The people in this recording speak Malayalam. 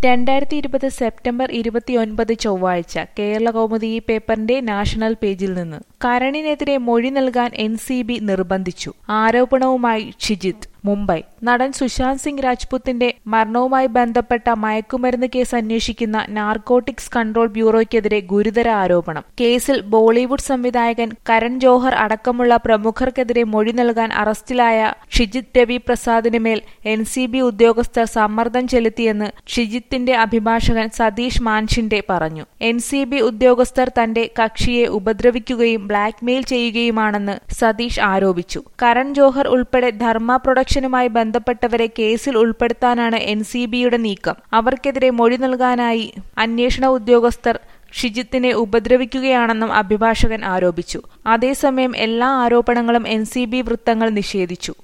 രണ്ടായിരത്തി ഇരുപത് സെപ്റ്റംബർ ഇരുപത്തിയൊൻപത് ചൊവ്വാഴ്ച കേരള കൗമുദി ഈ പേപ്പറിന്റെ നാഷണൽ പേജിൽ നിന്ന് കരണിനെതിരെ മൊഴി നൽകാൻ എൻ സി ബി നിർബന്ധിച്ചു ആരോപണവുമായി ഷിജിത്ത് മുംബൈ നടൻ സുശാന്ത് സിംഗ് രാജ്പുത്തിന്റെ മരണവുമായി ബന്ധപ്പെട്ട മയക്കുമരുന്ന് കേസ് അന്വേഷിക്കുന്ന നാർക്കോട്ടിക്സ് കൺട്രോൾ ബ്യൂറോയ്ക്കെതിരെ ഗുരുതര ആരോപണം കേസിൽ ബോളിവുഡ് സംവിധായകൻ കരൺ ജോഹർ അടക്കമുള്ള പ്രമുഖർക്കെതിരെ മൊഴി നൽകാൻ അറസ്റ്റിലായ ഷിജിത് രവി പ്രസാദിന് മേൽ എൻ സി ബി ഉദ്യോഗസ്ഥർ സമ്മർദ്ദം ചെലുത്തിയെന്ന് ഷിജിത്തിന്റെ അഭിഭാഷകൻ സതീഷ് മാൻഷിന്റെ പറഞ്ഞു എൻ സി ബി ഉദ്യോഗസ്ഥർ തന്റെ കക്ഷിയെ ഉപദ്രവിക്കുകയും ബ്ലാക്ക്മെയിൽ ചെയ്യുകയുമാണെന്ന് സതീഷ് ആരോപിച്ചു കരൺ ജോഹർ ഉൾപ്പെടെ ധർമ്മ പ്രൊഡക്ഷനുമായി ബന്ധപ്പെട്ടവരെ കേസിൽ ഉൾപ്പെടുത്താനാണ് എൻ സി ബിയുടെ നീക്കം അവർക്കെതിരെ മൊഴി നൽകാനായി അന്വേഷണ ഉദ്യോഗസ്ഥർ ഷിജിത്തിനെ ഉപദ്രവിക്കുകയാണെന്നും അഭിഭാഷകൻ ആരോപിച്ചു അതേസമയം എല്ലാ ആരോപണങ്ങളും എൻ സി ബി വൃത്തങ്ങൾ നിഷേധിച്ചു